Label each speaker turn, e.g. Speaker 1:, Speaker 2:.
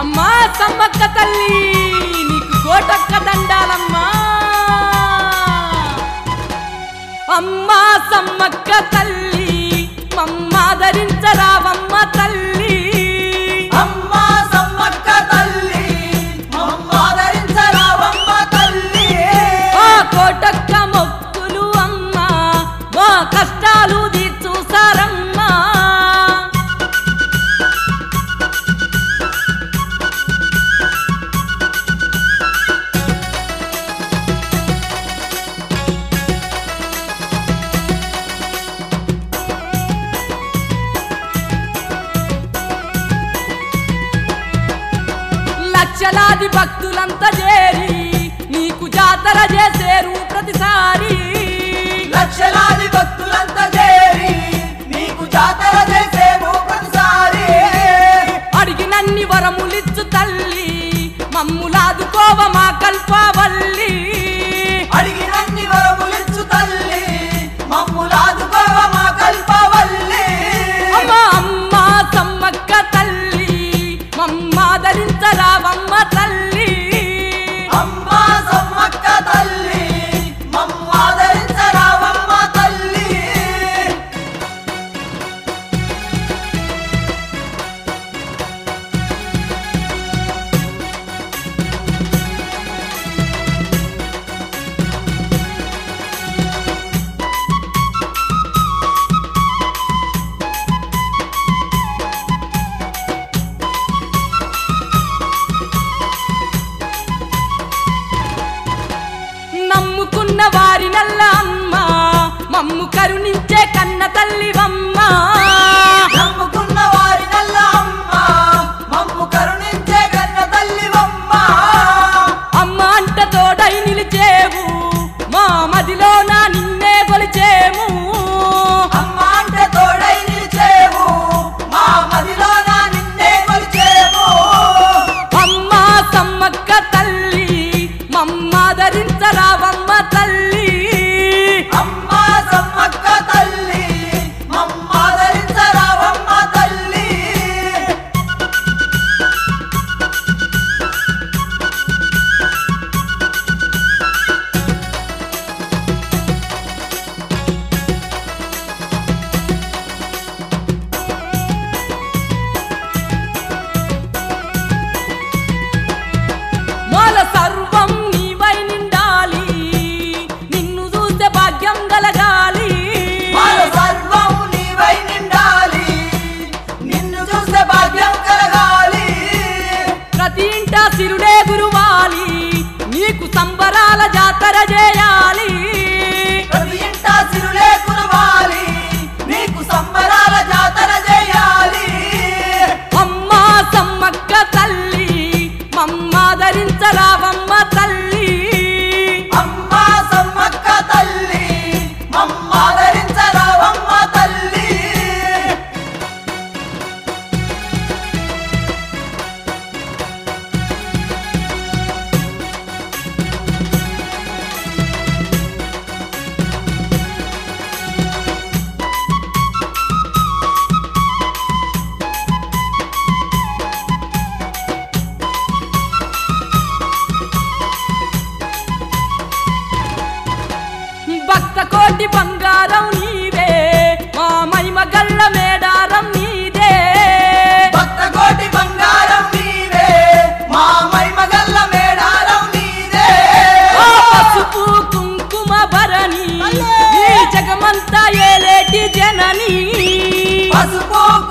Speaker 1: అమ్మా సమ్మక్క తల్లి నీకు కోటొక్క దండాలమ్మా అమ్మా సమ్మక్క తల్లి మమ్మాదరించరావమ్మ తల్లి
Speaker 2: అమ్మా సమ్మక్క తల్లి మమ్మాదరించరావమ్మ తల్లి
Speaker 1: ఆ కోటొక్క మొక్కులు అమ్మా మా కష్టాలు తీర్చుసారమ్మా లక్షలాది భక్తులంతా చేరి నీకు జాతర చేసేరు ప్రతిసారి
Speaker 2: లక్షలాది భక్తులంతా చేరి నీకు జాతర చేసేము ప్రతిసారి
Speaker 1: అడిగినన్ని వరములిచ్చు తల్లి మమ్ములాదుకోవ మా కల్పవల్లి
Speaker 2: అడిగినన్ని వరములిచ్చు తల్లి మమ్ములాదుకోవ మా కల్పవల్లి
Speaker 1: అమ్మ అమ్మ సమ్మక్క తల్లి మమ్మాదరించరావమ్మ తల్లి
Speaker 2: అమ్మా సమ్మక్క తల్లి మమ్మాదరించరావమ్మ తల్లి
Speaker 1: నమ్ముకున్న వారి నల్ల అమ్మ మమ్ము కరుణించే కన్న తల్లివమ్మ
Speaker 2: నమ్ముకున్న వారి నల్ల అమ్మ మమ్ము కరుణించే కన్న తల్లివమ్మ
Speaker 1: అమ్మ అంట తోడై నిలిచేవు మా మదిలో నా నిన్నే కొలిచేము
Speaker 2: అమ్మ అంటే తోడై నిలిచేవు మా మదిలో నా నిన్నే కొలిచేవు
Speaker 1: అమ్మ సమ్మక్క తల్లి మమ్మాదరించరావమ్మ తల్లి
Speaker 2: అమ్మా సమ్మక్క తల్లి మమ్మాదరించరావమ్మ తల్లి
Speaker 1: మాల సర్వం నీవై నిండాలి నిన్ను చూస్తే భాగ్యం కలగాలి
Speaker 2: మన సర్వం నీవై నిండాలి నిన్ను చూస్తే భాగ్యం కలగాలి
Speaker 1: ప్రతి ఇంట సిరుడే గురువాలి నీకు సంబరాల జాతర చేయాలి
Speaker 2: ప్రతి ఇంట సిరులే కురవాలి నీకు సంబరాల జాతర చేయాలి
Speaker 1: అమ్మా సమ్మక్క తల్లి మమ్మాదరించరావమ్మ తల్లి
Speaker 2: అమ్మా సమ్మక్క తల్లి మమ్మాదరించరావమ్మ తల్లి
Speaker 1: భక్త కోటి బంగారం నీవే మా మహిమ గల్ల మేడారం నీదే
Speaker 2: భక్త కోటి బంగారం నీవే మా మైమగల్ల మేడారం నీదే
Speaker 1: ఓ పసుపు కుంకుమ భరణి ఈ జగమంతా ఏలేటి జనని
Speaker 2: పసుపు